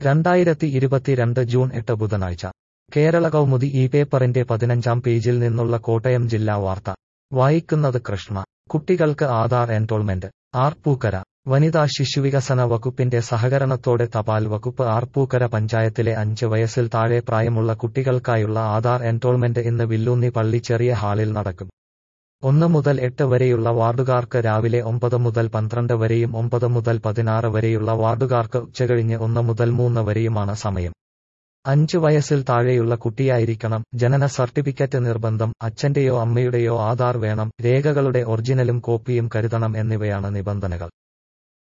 രണ്ടായിരത്തി ഇരുപത്തിരണ്ട് ജൂൺ എട്ട് ബുധനാഴ്ച കേരള കൗമുദി ഈ പേപ്പറിന്റെ പതിനഞ്ചാം പേജിൽ നിന്നുള്ള കോട്ടയം ജില്ലാ വാർത്ത വായിക്കുന്നത് കൃഷ്ണ കുട്ടികൾക്ക് ആധാർ എൻറോൾമെന്റ് ആർപ്പൂക്കര വനിതാ ശിശുവികസന വകുപ്പിന്റെ സഹകരണത്തോടെ തപാൽ വകുപ്പ് ആർപ്പൂക്കര പഞ്ചായത്തിലെ അഞ്ച് വയസ്സിൽ താഴെ പ്രായമുള്ള കുട്ടികൾക്കായുള്ള ആധാർ എൻറോൾമെന്റ് ഇന്ന് വില്ലൂന്നി പള്ളി ചെറിയ ഹാളിൽ നടക്കും ഒന്ന് മുതൽ എട്ട് വരെയുള്ള വാർഡുകാർക്ക് രാവിലെ ഒമ്പത് മുതൽ പന്ത്രണ്ട് വരെയും ഒമ്പത് മുതൽ പതിനാറ് വരെയുള്ള വാർഡുകാർക്ക് ഉച്ചകഴിഞ്ഞ് ഒന്ന് മുതൽ മൂന്ന് വരെയുമാണ് സമയം അഞ്ചു വയസ്സിൽ താഴെയുള്ള കുട്ടിയായിരിക്കണം ജനന സർട്ടിഫിക്കറ്റ് നിർബന്ധം അച്ഛന്റെയോ അമ്മയുടെയോ ആധാർ വേണം രേഖകളുടെ ഒറിജിനലും കോപ്പിയും കരുതണം എന്നിവയാണ് നിബന്ധനകൾ